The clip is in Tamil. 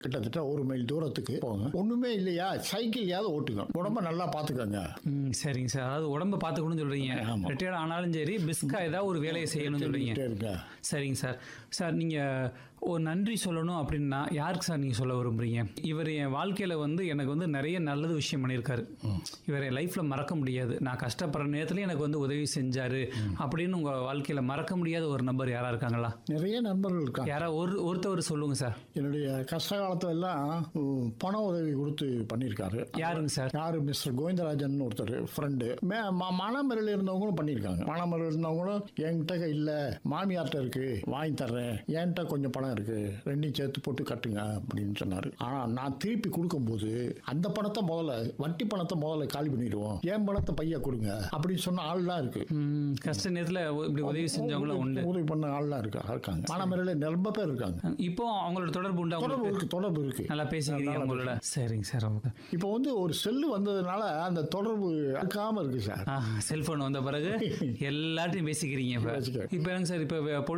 கிட்டத்தட்ட ஒரு மைல் தூரத்துக்கு போங்க ஒண்ணுமே இல்லையா சைக்கிள்யாவது ஓட்டுங்க உடம்ப நல்லா பாத்துக்கோங்க ம் சரிங்க சார் அதாவது உடம்ப பார்த்துக்கணும்னு சொல்றீங்க ஆமா. ரிட்டையர்ட் ஆனாலும் சரி பிஸ்கா ஏதாவது ஒரு வேலையை செய்யணும்னு சொல்றீங்க சொல்லிட்டே இருங்க சரிங்க சார் சார் நீங்கள் ஒரு நன்றி சொல்லணும் அப்படின்னா யாருக்கு சார் நீங்கள் சொல்ல விரும்புறீங்க இவர் என் வாழ்க்கையில் வந்து எனக்கு வந்து நிறைய நல்லது விஷயம் பண்ணியிருக்காரு இவர் என் லைஃப்பில் மறக்க முடியாது நான் கஷ்டப்படுற நேரத்துல எனக்கு வந்து உதவி செஞ்சார் அப்படின்னு உங்கள் வாழ்க்கையில் மறக்க முடியாத ஒரு நபர் யாராக இருக்காங்களா நிறைய நண்பர்கள் இருக்காங்க யாரா ஒரு ஒருத்தவர் சொல்லுங்க சார் என்னுடைய கஷ்ட காலத்துல எல்லாம் உம், பண உதவி கொடுத்து பண்ணியிருக்காரு யாருங்க சார் யாரு மிஸ்டர் கோவிந்தராஜன் ஒருத்தர் ஃப்ரெண்டு மானாமரில் இருந்தவங்களும் பண்ணியிருக்காங்க மானாமரில் இருந்தவங்களும் என்கிட்ட இல்ல மாமியார்ட்ட இருக்கு வாங்கி தர்றேன் என்கிட்ட கொஞ்சம் பணம் இருக்கு ரெண்டையும் சேர்த்து போட்டு கட்டுங்க அப்படின்னு சொன்னாரு ஆனா நான் திருப்பி கொடுக்கும்போது அந்த பணத்தை முதல்ல வட்டி பணத்தை முதல்ல காலி பண்ணிடுவோம் என் பணத்தை பையா கொடுங்க அப்படின்னு சொன்ன ஆள்லாம் இருக்கு ம், கஷ்ட நேரத்தில் இப்படி உதவி செஞ்சவங்களும் உண்டு உதவி பண்ண ஆள்லாம் இருக்கா இருக்காங்க மானாமரில் ரொம்ப பேர் இருக்காங்க இப்போ அவங்களோட தொடர்பு உண்டு தொடர்பு அவங்களுக்கு இருக்கு தொடர்பு இருக்கு நல்லா பேசிக்கிறீங்க அவங்களோட சரிங்க சார் ஓகே இப்போ வந்து ஒரு செல்லு வந்ததுனால அந்த தொடர்பு இருக்காம இருக்கு சார் செல்போன் வந்த பிறகு எல்லாத்தையும் பேசிக்கிறீங்க இப்போ பேசிக்கிறேன். இப்போ என்னங்க சார் இப்போ